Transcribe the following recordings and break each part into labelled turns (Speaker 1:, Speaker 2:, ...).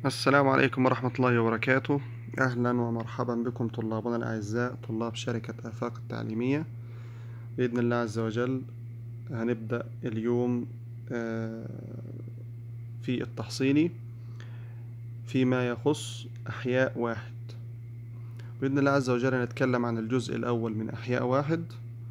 Speaker 1: السلام عليكم ورحمة الله وبركاته أهلا ومرحبا بكم طلابنا الأعزاء طلاب شركة آفاق التعليمية بإذن الله عز وجل هنبدأ اليوم آه، في التحصيلي فيما يخص أحياء واحد بإذن الله عز وجل هنتكلم عن الجزء الأول من أحياء واحد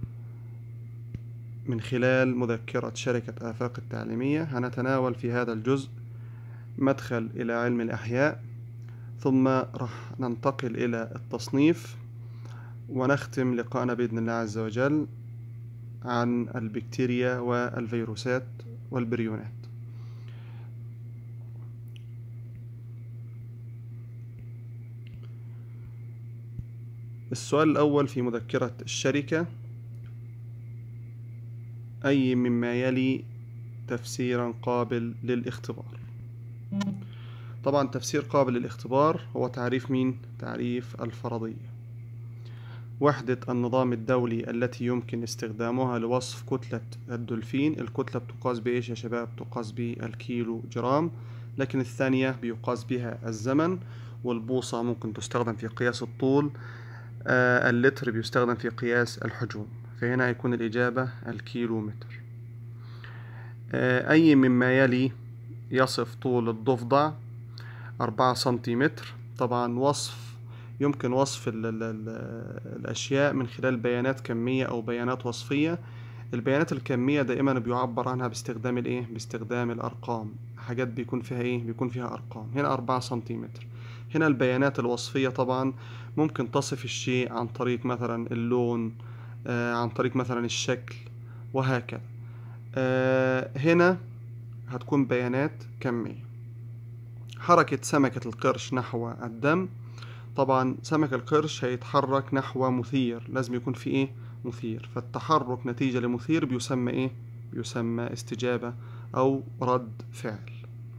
Speaker 1: من خلال مذكرة شركة آفاق التعليمية هنتناول في هذا الجزء مدخل إلى علم الأحياء ثم راح ننتقل إلى التصنيف ونختم لقاءنا بإذن الله عز وجل عن البكتيريا والفيروسات والبريونات السؤال الأول في مذكرة الشركة أي مما يلي تفسيرا قابل للاختبار طبعا تفسير قابل للاختبار هو تعريف مين؟ تعريف الفرضية وحدة النظام الدولي التي يمكن استخدامها لوصف كتلة الدولفين الكتلة بتقاس بإيش يا شباب؟ تقاس بالكيلو جرام لكن الثانية بيقاس بها الزمن والبوصة ممكن تستخدم في قياس الطول آه اللتر بيستخدم في قياس الحجوم فهنا هيكون الإجابة الكيلو متر آه أي مما يلي يصف طول الضفدع أربعة سنتيمتر طبعا وصف يمكن وصف ال ال ال الأشياء من خلال بيانات كمية أو بيانات وصفية البيانات الكمية دائما بيعبر عنها باستخدام الإيه؟ باستخدام الأرقام حاجات بيكون فيها إيه؟ بيكون فيها أرقام هنا أربعة سنتيمتر هنا البيانات الوصفية طبعا ممكن تصف الشيء عن طريق مثلا اللون آه عن طريق مثلا الشكل وهكذا آه هنا هتكون بيانات كمية حركة سمكة القرش نحو الدم طبعا سمك القرش هيتحرك نحو مثير لازم يكون في ايه مثير فالتحرك نتيجة لمثير بيسمى ايه بيسمى استجابة او رد فعل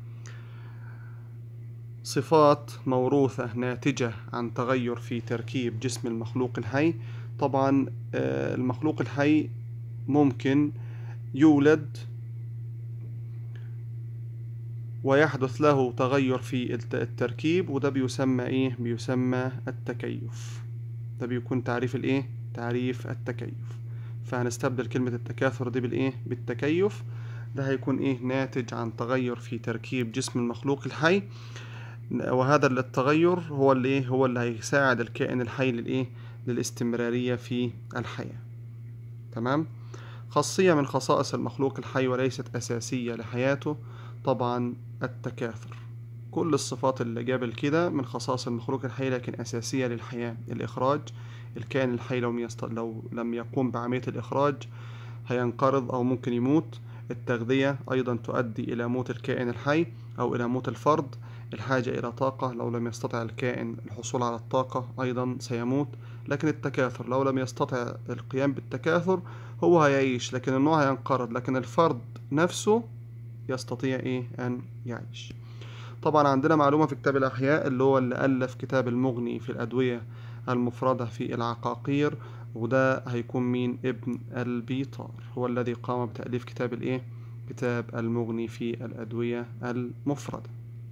Speaker 1: صفات موروثة ناتجة عن تغير في تركيب جسم المخلوق الحي طبعا المخلوق الحي ممكن يولد ويحدث له تغير في التركيب وده بيسمى ايه بيسمى التكيف ده بيكون تعريف الايه تعريف التكيف فهنستبدل كلمة التكاثر دي بالايه بالتكيف ده هيكون ايه ناتج عن تغير في تركيب جسم المخلوق الحي وهذا التغير هو اللي ايه هو اللي هيساعد الكائن الحي للايه للاستمرارية في الحياة تمام خاصية من خصائص المخلوق الحي وليست أساسية لحياته طبعا التكاثر كل الصفات اللي قبل كده من خصائص المخلوق الحي لكن أساسية للحياة الإخراج الكائن الحي لو, يست... لو لم يقوم بعملية الإخراج هينقرض أو ممكن يموت التغذية أيضا تؤدي إلى موت الكائن الحي أو إلى موت الفرد الحاجة إلى طاقة لو لم يستطع الكائن الحصول على الطاقة أيضا سيموت لكن التكاثر لو لم يستطع القيام بالتكاثر هو هيعيش لكن النوع هينقرض لكن الفرد نفسه يستطيع إيه أن يعيش طبعا عندنا معلومة في كتاب الأحياء اللي هو اللي ألف كتاب المغني في الأدوية المفردة في العقاقير وده هيكون مين ابن البيطار هو الذي قام بتأليف كتاب الإيه كتاب المغني في الأدوية المفردة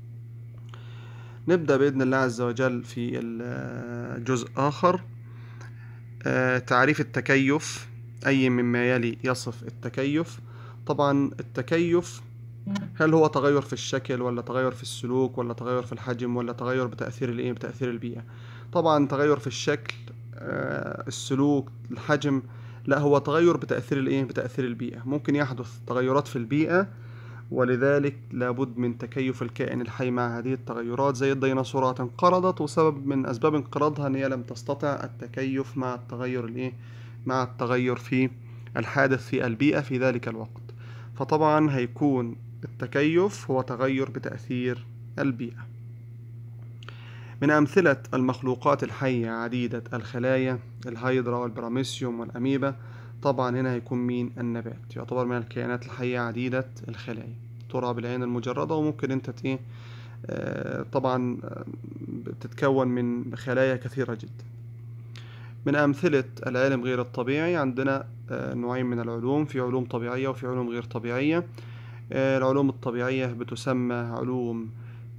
Speaker 1: نبدأ بإذن الله عز وجل في جزء آخر تعريف التكيف أي مما يلي يصف التكيف طبعا التكيف هل هو تغير في الشكل ولا تغير في السلوك ولا تغير في الحجم ولا تغير بتأثير الايه بتأثير البيئة طبعا تغير في الشكل السلوك الحجم لا هو تغير بتأثير الايه بتأثير البيئة ممكن يحدث تغيرات في البيئة ولذلك لابد من تكيف الكائن الحي مع هذه التغيرات زي الديناصورات انقرضت وسبب من أسباب انقراضها أن هي لم تستطع التكيف مع التغير الايه مع التغير في الحادث في البيئة في ذلك الوقت فطبعا هيكون التكيف هو تغير بتأثير البيئة من أمثلة المخلوقات الحية عديدة الخلايا الهيدرا والبراميسيوم والأميبا طبعا هنا هيكون مين النبات يعتبر من الكائنات الحية عديدة الخلايا ترى بالعين المجردة وممكن انت ايه طبعا بتتكون من خلايا كثيرة جدا من أمثلة العلم غير الطبيعي عندنا نوعين من العلوم في علوم طبيعية وفي علوم غير طبيعية العلوم الطبيعية بتسمى علوم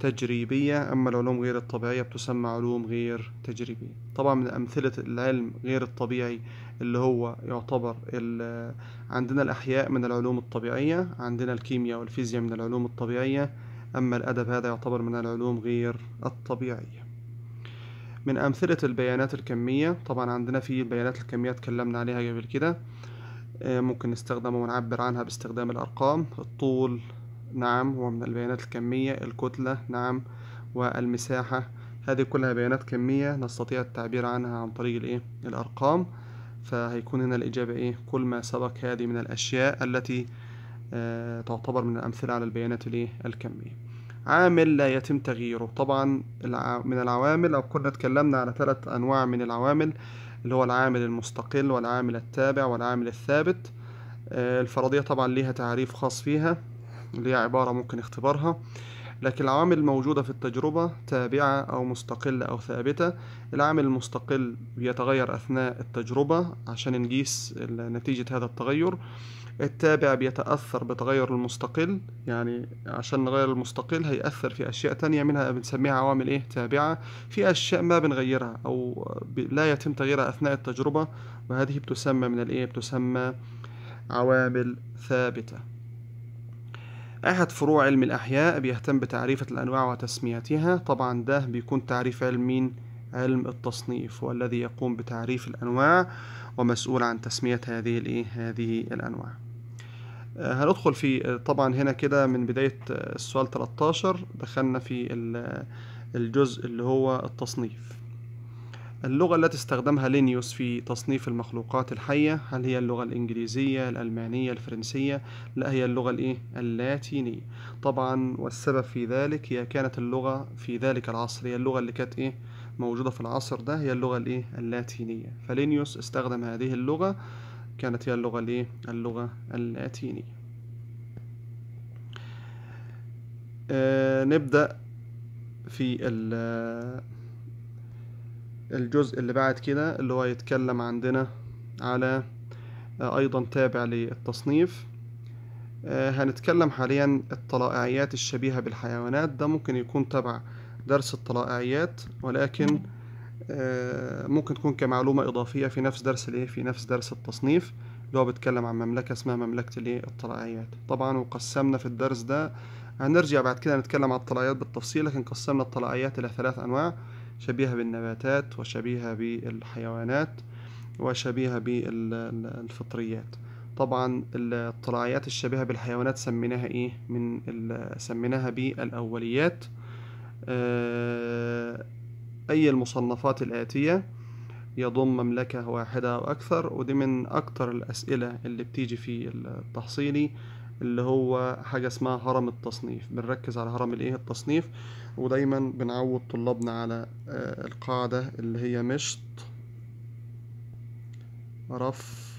Speaker 1: تجريبية أما العلوم غير الطبيعية بتسمى علوم غير تجريبية طبعا من أمثلة العلم غير الطبيعي اللي هو يعتبر ال- عندنا الأحياء من العلوم الطبيعية عندنا الكيمياء والفيزياء من العلوم الطبيعية أما الأدب هذا يعتبر من العلوم غير الطبيعية من أمثلة البيانات الكمية طبعا عندنا في البيانات الكمية اتكلمنا عليها قبل كده آه، ممكن نستخدمها ونعبر عنها باستخدام الأرقام الطول نعم هو من البيانات الكمية الكتلة نعم والمساحة هذه كلها بيانات كمية نستطيع التعبير عنها عن طريق الإيه؟ الأرقام فهيكون هنا الإجابة إيه؟ كل ما سبق هذه من الأشياء التي آه، تعتبر من الأمثلة على البيانات الإيه؟ الكمية عامل لا يتم تغييره طبعا الع- من العوامل أو كنا اتكلمنا على ثلاث أنواع من العوامل اللي هو العامل المستقل والعامل التابع والعامل الثابت آه، الفرضية طبعا ليها تعريف خاص فيها اللي هي عبارة ممكن اختبارها لكن العوامل الموجودة في التجربة تابعة أو مستقلة أو ثابتة العامل المستقل بيتغير أثناء التجربة عشان نقيس ال- نتيجة هذا التغير التابع بيتأثر بتغير المستقل يعني عشان نغير المستقل هيأثر في أشياء تانية منها بنسميها عوامل إيه تابعة في أشياء ما بنغيرها أو ب- لا يتم تغييرها أثناء التجربة وهذه بتسمى من الإيه بتسمى عوامل ثابتة أحد فروع علم الأحياء بيهتم بتعريف الأنواع وتسميتها طبعا ده بيكون تعريف علم مين؟ علم التصنيف والذي يقوم بتعريف الأنواع ومسؤول عن تسمية هذه الإيه؟ هذه الأنواع آه، هندخل في آه، طبعا هنا كده من بداية آه، السؤال 13 دخلنا في ال- الجزء اللي هو التصنيف اللغة التي استخدمها لينيوس في تصنيف المخلوقات الحية هل هي اللغة الإنجليزية الألمانية الفرنسية لا هي اللغة الإيه اللاتينية طبعا والسبب في ذلك هي كانت اللغة في ذلك العصر هي اللغة اللي كانت إيه موجودة في العصر ده هي اللغة الإيه اللاتينية فلينيوس استخدم هذه اللغة كانت هي اللغة الإيه اللغة اللاتينية آه نبدأ في ال- الجزء اللي بعد كده اللي هو يتكلم عندنا على آه، أيضا تابع للتصنيف آه، هنتكلم حاليا الطلائعيات الشبيهة بالحيوانات ده ممكن يكون تبع درس الطلائعيات ولكن آه، ممكن تكون كمعلومة إضافية في نفس درس الإيه في نفس درس التصنيف اللي هو بيتكلم عن مملكة اسمها مملكة الإيه الطلائعيات طبعا وقسمنا في الدرس ده هنرجع بعد كده نتكلم عن الطلائعيات بالتفصيل لكن قسمنا الطلائعيات إلى ثلاث أنواع شبيهة بالنباتات وشبيهة بالحيوانات وشبيهة بالفطريات طبعا الطلائعيات الشبيهة بالحيوانات سميناها ايه من ال- سميناها بالأوليات آه، أي المصنفات الآتية يضم مملكة واحدة أو أكثر ودي من أكتر الأسئلة اللي بتيجي في التحصيلي اللي هو حاجة اسمها هرم التصنيف بنركز على هرم الإيه التصنيف ودايما بنعود طلابنا على آه، القاعدة اللي هي مشط رف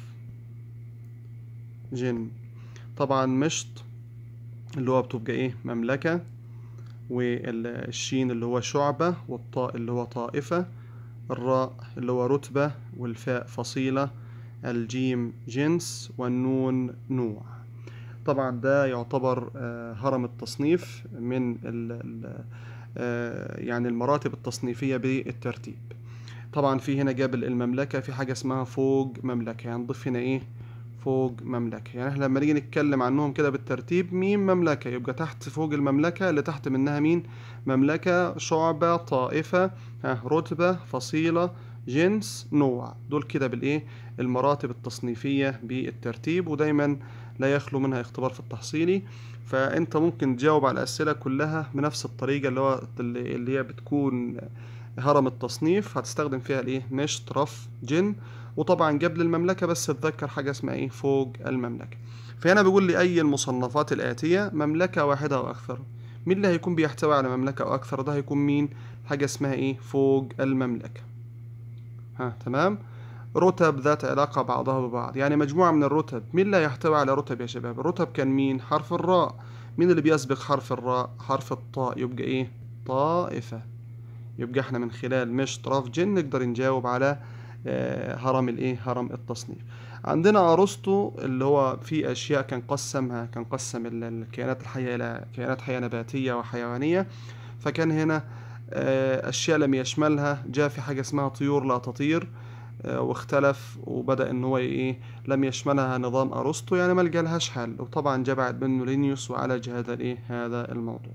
Speaker 1: جن طبعا مشط اللي هو بتبقى ايه مملكة والشين اللي هو شعبة والطاء اللي هو طائفة الراء اللي هو رتبة والفاء فصيلة الجيم جنس والنون نوع طبعا ده يعتبر آه، هرم التصنيف من ال ال آه، يعني المراتب التصنيفية بالترتيب طبعا في هنا جبل المملكة في حاجة اسمها فوق مملكة يعني نضيف هنا ايه فوق مملكة يعني احنا لما نيجي نتكلم عنهم كده بالترتيب مين مملكة يبقى تحت فوق المملكة اللي تحت منها مين مملكة شعبة طائفة ها رتبة فصيلة جنس نوع دول كده بالايه المراتب التصنيفية بالترتيب ودايما لا يخلو منها اختبار في التحصيلي فانت ممكن تجاوب على الاسئلة كلها بنفس الطريقة اللي هو اللي اللي هي بتكون هرم التصنيف هتستخدم فيها الايه مشط رف جن وطبعا قبل المملكة بس تذكر حاجة اسمها ايه فوق المملكة فهنا بيقول لي اي المصنفات الآتية مملكة واحدة او اكثر مين اللي هيكون بيحتوي على مملكة او اكثر ده هيكون مين حاجة اسمها ايه فوق المملكة ها تمام رتب ذات علاقة بعضها ببعض يعني مجموعة من الرتب مين اللي هيحتوي على رتب يا شباب الرتب كان مين حرف الراء مين اللي بيسبق حرف الراء حرف الطاء يبقى ايه طائفة يبقى احنا من خلال مش طرف جن نقدر نجاوب على آه، هرم الايه هرم التصنيف عندنا ارسطو اللي هو في اشياء كان قسمها كان قسم ال- الكائنات الحيه الى كائنات حيه نباتيه وحيوانيه فكان هنا آه، أشياء لم يشملها جاء في حاجة اسمها طيور لا تطير آه، واختلف وبدأ إن هو إيه لم يشملها نظام أرسطو يعني ما لقالهاش حل وطبعا جاء بعد منه لينيوس وعالج هذا الإيه هذا الموضوع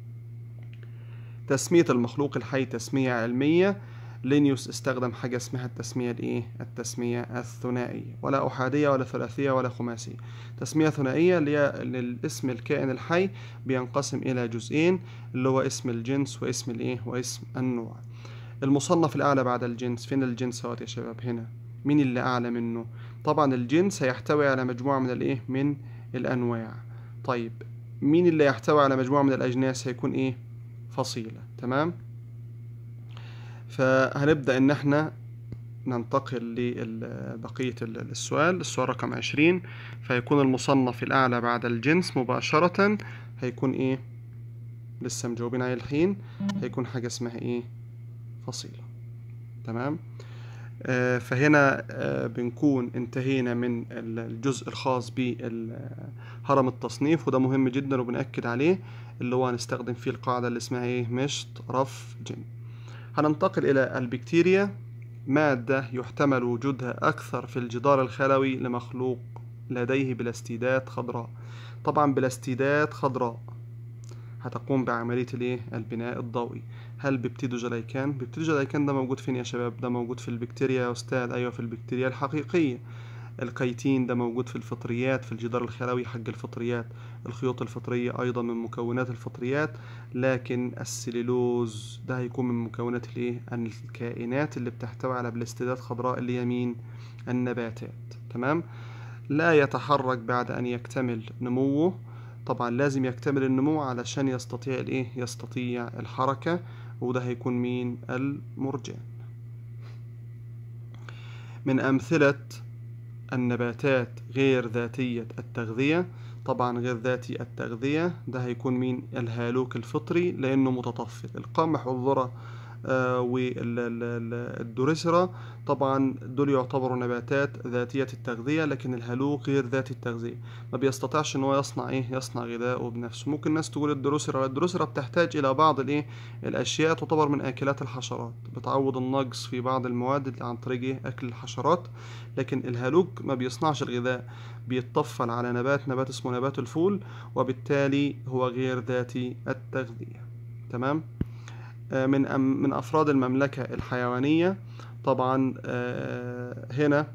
Speaker 1: تسمية المخلوق الحي تسمية علمية لينيوس استخدم حاجة اسمها التسمية الإيه؟ التسمية الثنائية ولا أحادية ولا ثلاثية ولا خماسية تسمية ثنائية اللي هي الاسم الكائن الحي بينقسم إلى جزئين اللي هو اسم الجنس واسم الإيه؟ واسم النوع المصنف الأعلى بعد الجنس فين الجنس اهوت يا شباب هنا مين اللي أعلى منه طبعا الجنس هيحتوي على مجموعة من الإيه؟ من الأنواع طيب مين اللي يحتوي على مجموعة من الأجناس هيكون إيه؟ فصيلة تمام فهنبدأ إن احنا ننتقل لبقية السؤال السؤال رقم عشرين فيكون المصنف الأعلى بعد الجنس مباشرة هيكون إيه لسه مجاوبين عليه الحين هيكون حاجة اسمها إيه فصيلة تمام آه فهنا آه بنكون انتهينا من الجزء الخاص بهرم التصنيف وده مهم جدا وبنأكد عليه اللي هو هنستخدم فيه القاعدة اللي اسمها ايه مشط رف جن هننتقل إلى البكتيريا مادة يحتمل وجودها أكثر في الجدار الخلوي لمخلوق لديه بلاستيدات خضراء طبعا بلاستيدات خضراء هتقوم بعملية الايه البناء الضوئي هل بيبتيدوجلايكان بيبتيدوجلايكان ده موجود فين يا شباب ده موجود في البكتيريا يا أستاذ أيوة في البكتيريا الحقيقية الكيتين ده موجود في الفطريات في الجدار الخلوي حق الفطريات الخيوط الفطرية أيضا من مكونات الفطريات لكن السليلوز ده هيكون من مكونات الايه الكائنات اللي بتحتوي على بلاستيدات خضراء اللي هي مين النباتات تمام لا يتحرك بعد أن يكتمل نموه طبعا لازم يكتمل النمو علشان يستطيع الايه يستطيع الحركة وده هيكون مين المرجان من أمثلة النباتات غير ذاتية التغذية طبعا غير ذاتي التغذية ده هيكون مين الهالوك الفطري لأنه متطفل القمح والذرة آه والدوريسرا طبعا دول يعتبروا نباتات ذاتية التغذية لكن الهالوك غير ذاتي التغذية ما بيستطيعش ان هو يصنع ايه يصنع غذاءه بنفسه ممكن الناس تقول الدروسرا الدروسرا بتحتاج الى بعض الايه الاشياء تعتبر من اكلات الحشرات بتعوض النقص في بعض المواد عن طريق ايه اكل الحشرات لكن الهالوك ما بيصنعش الغذاء بيتطفل على نبات نبات اسمه نبات الفول وبالتالي هو غير ذاتي التغذية تمام من من أفراد المملكة الحيوانية طبعا هنا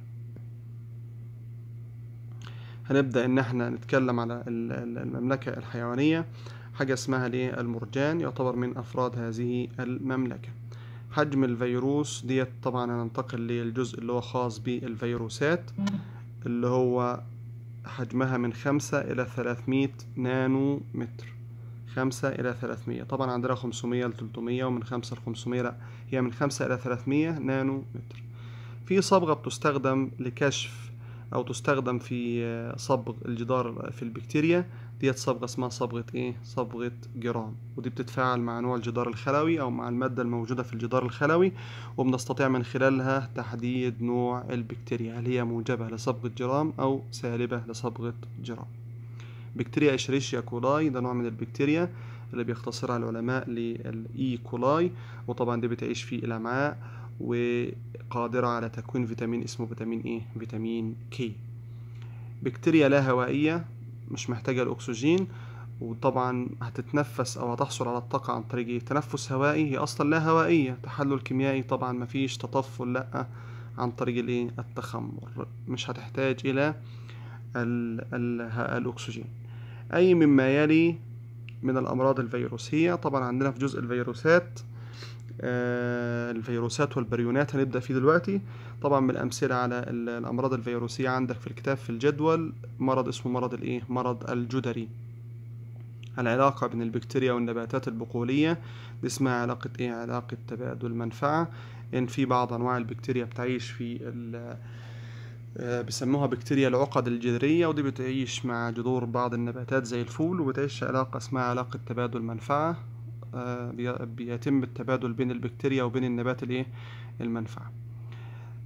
Speaker 1: هنبدأ إن احنا نتكلم على المملكة الحيوانية حاجة اسمها ليه المرجان يعتبر من أفراد هذه المملكة حجم الفيروس ديت طبعا هننتقل للجزء اللي هو خاص بالفيروسات اللي هو حجمها من خمسة إلى ثلاثمية نانو متر خمسة إلى ثلاثمية طبعا عندنا خمسمية لتلتمية ومن خمسة لخمسمية لأ هي من خمسة إلى ثلاثمية نانو متر في صبغة بتستخدم لكشف أو تستخدم في صبغ الجدار في البكتيريا ديت صبغة اسمها صبغة إيه؟ صبغة جرام ودي بتتفاعل مع نوع الجدار الخلوي أو مع المادة الموجودة في الجدار الخلوي وبنستطيع من خلالها تحديد نوع البكتيريا هل هي موجبة لصبغة جرام أو سالبة لصبغة جرام بكتيريا إشريشيا كولاي ده نوع من البكتيريا اللي بيختصرها العلماء للإي كولاي وطبعا دي بتعيش في الأمعاء وقادرة على تكوين فيتامين اسمه فيتامين إيه؟ فيتامين كي بكتيريا لا هوائية مش محتاجة الأكسجين وطبعا هتتنفس أو هتحصل على الطاقة عن طريق إيه؟ تنفس هوائي هي أصلا لا هوائية تحلل كيميائي طبعا مفيش تطفل لأ عن طريق الإيه؟ التخمر مش هتحتاج إلى ال ال الأكسجين أي مما يلي من الأمراض الفيروسية طبعا عندنا في جزء الفيروسات آه الفيروسات والبريونات هنبدأ فيه دلوقتي طبعا من الأمثلة على الأمراض الفيروسية عندك في الكتاب في الجدول مرض اسمه مرض الإيه؟ مرض الجدري العلاقة بين البكتيريا والنباتات البقولية دي اسمها علاقة إيه؟ علاقة تبادل منفعة إن في بعض أنواع البكتيريا بتعيش في بيسموها بكتيريا العقد الجذرية ودي بتعيش مع جذور بعض النباتات زي الفول وبتعيش علاقة اسمها علاقة تبادل منفعة بيتم التبادل بين البكتيريا وبين النبات الايه المنفعة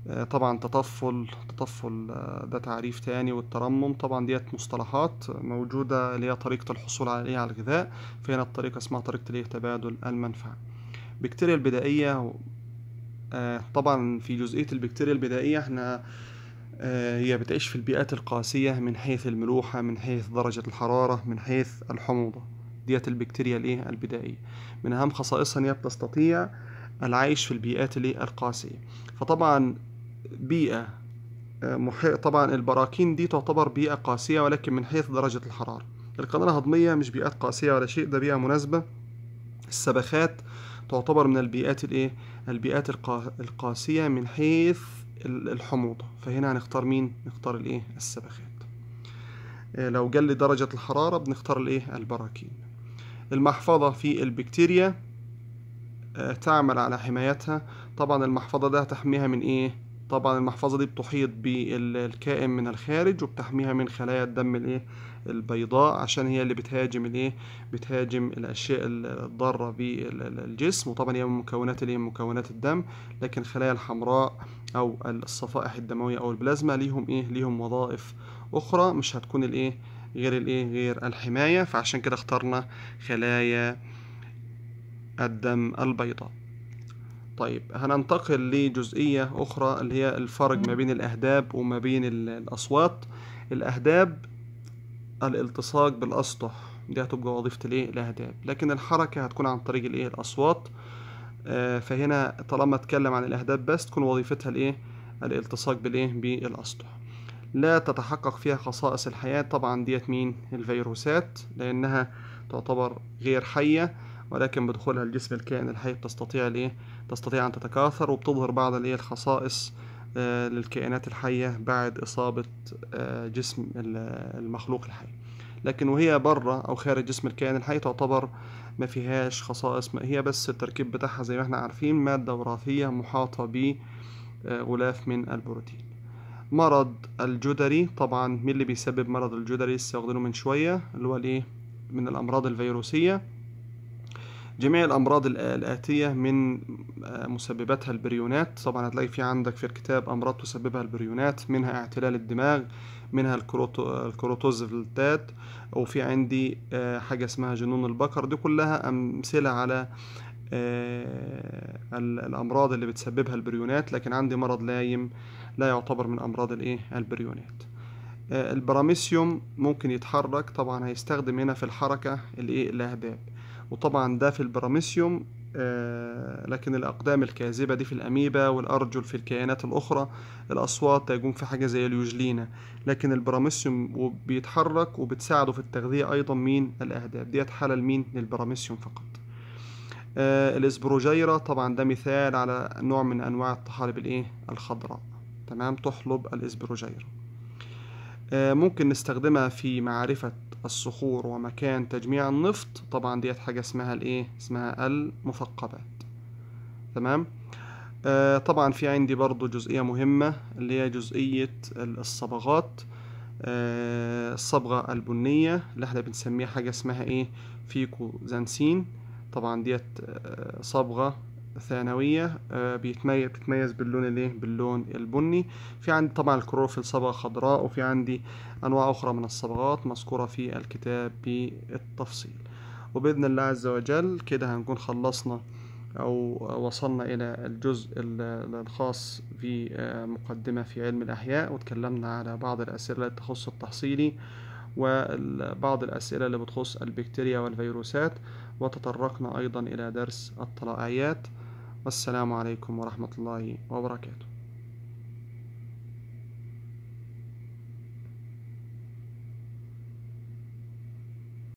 Speaker 1: آه، طبعا تطفل تطفل آه، ده تعريف تاني والترمم طبعا ديت مصطلحات موجودة اللي هي طريقة الحصول عليه على الغذاء فهنا الطريقة اسمها طريقة الايه تبادل المنفعة البكتيريا البدائية آه، طبعا في جزئية البكتيريا البدائية احنا آه، هي بتعيش في البيئات القاسية من حيث الملوحة من حيث درجة الحرارة من حيث الحموضة ديت البكتيريا الايه البدائية من أهم خصائصها إن هي بتستطيع العيش في البيئات الايه القاسية فطبعا بيئة آه، محي... طبعا البراكين دي تعتبر بيئة قاسية ولكن من حيث درجة الحرارة القناة الهضمية مش بيئات قاسية ولا شيء ده بيئة مناسبة السبخات تعتبر من البيئات الايه البيئات القا... القاسية من حيث ال- الحموضة فهنا هنختار مين نختار الايه السبخات آه، لو جل درجة الحرارة بنختار الايه البراكين المحفظة في البكتيريا آه، تعمل على حمايتها طبعا المحفظة ده هتحميها من ايه طبعا المحفظة دي بتحيط بالكائن من الخارج وبتحميها من خلايا الدم الايه البيضاء عشان هي اللي بتهاجم الايه بتهاجم الاشياء الضارة بالجسم وطبعا هي من مكونات الايه من مكونات الدم لكن الخلايا الحمراء او الصفائح الدموية او البلازما ليهم ايه ليهم وظائف اخرى مش هتكون الايه غير الايه غير الحماية فعشان كده اخترنا خلايا الدم البيضاء طيب هننتقل لجزئية أخرى اللي هي الفرق ما بين الأهداب وما بين ال- الأصوات الأهداب الالتصاق بالأسطح دي هتبقى وظيفة الإيه الأهداب لكن الحركة هتكون عن طريق الإيه الأصوات آه، فهنا طالما اتكلم عن الأهداب بس تكون وظيفتها الإيه الالتصاق بالإيه بالأسطح لا تتحقق فيها خصائص الحياة طبعا ديت مين الفيروسات لأنها تعتبر غير حية ولكن بدخولها الجسم الكائن الحي تستطيع الايه تستطيع ان تتكاثر وبتظهر بعض الايه الخصائص آه، للكائنات الحية بعد إصابة آه، جسم ال- المخلوق الحي لكن وهي بره أو خارج جسم الكائن الحي تعتبر ما فيهاش خصائص ما هي بس التركيب بتاعها زي ما احنا عارفين مادة وراثية محاطة بغلاف من البروتين مرض الجدري طبعا مين اللي بيسبب مرض الجدري لسه واخدينه من شوية اللي هو الايه من الأمراض الفيروسية جميع الأمراض الآ- الآتية من آه، مسبباتها البريونات طبعا هتلاقي في عندك في الكتاب أمراض تسببها البريونات منها اعتلال الدماغ منها الكروتو الكروتوزفلتات وفي عندي آه، حاجة اسمها جنون البقر دي كلها أمثلة على آه، ال- الأمراض اللي بتسببها البريونات لكن عندي مرض لايم لا يعتبر من أمراض الإيه البريونات آه، البراميسيوم ممكن يتحرك طبعا هيستخدم هنا في الحركة الإيه الأهداب وطبعا ده في البراميسيوم آه، لكن الأقدام الكاذبة دي في الأميبا والأرجل في الكائنات الأخرى الأصوات تكون في حاجة زي اليوجلينا لكن البراميسيوم بيتحرك وبتساعده في التغذية أيضا مين الأهداب ديت حالة لمين للبراميسيوم فقط آه، الاسبروجيرة طبعا ده مثال على نوع من أنواع الطحالب الإيه الخضراء تمام تحلب الاسبروجيرة آه، ممكن نستخدمها في معرفة الصخور ومكان تجميع النفط طبعا ديت حاجة اسمها الايه اسمها المثقبات تمام آه طبعا في عندي برضو جزئية مهمة اللي هي جزئية الصبغات آه الصبغة البنية اللي احنا بنسميها حاجة اسمها ايه فيكو زانسين طبعا ديت آه صبغة ثانوية آه بيتميز بتتميز باللون الايه باللون البني في عندي طبعا الكلوروفيل صبغة خضراء وفي عندي أنواع أخرى من الصبغات مذكورة في الكتاب بالتفصيل وبإذن الله عز وجل كده هنكون خلصنا أو وصلنا إلى الجزء ال- الخاص بمقدمة في علم الأحياء وتكلمنا على بعض الأسئلة التي تخص التحصيلي وبعض الأسئلة اللي بتخص البكتيريا والفيروسات وتطرقنا أيضا إلى درس الطلائعيات والسلام عليكم ورحمة الله وبركاته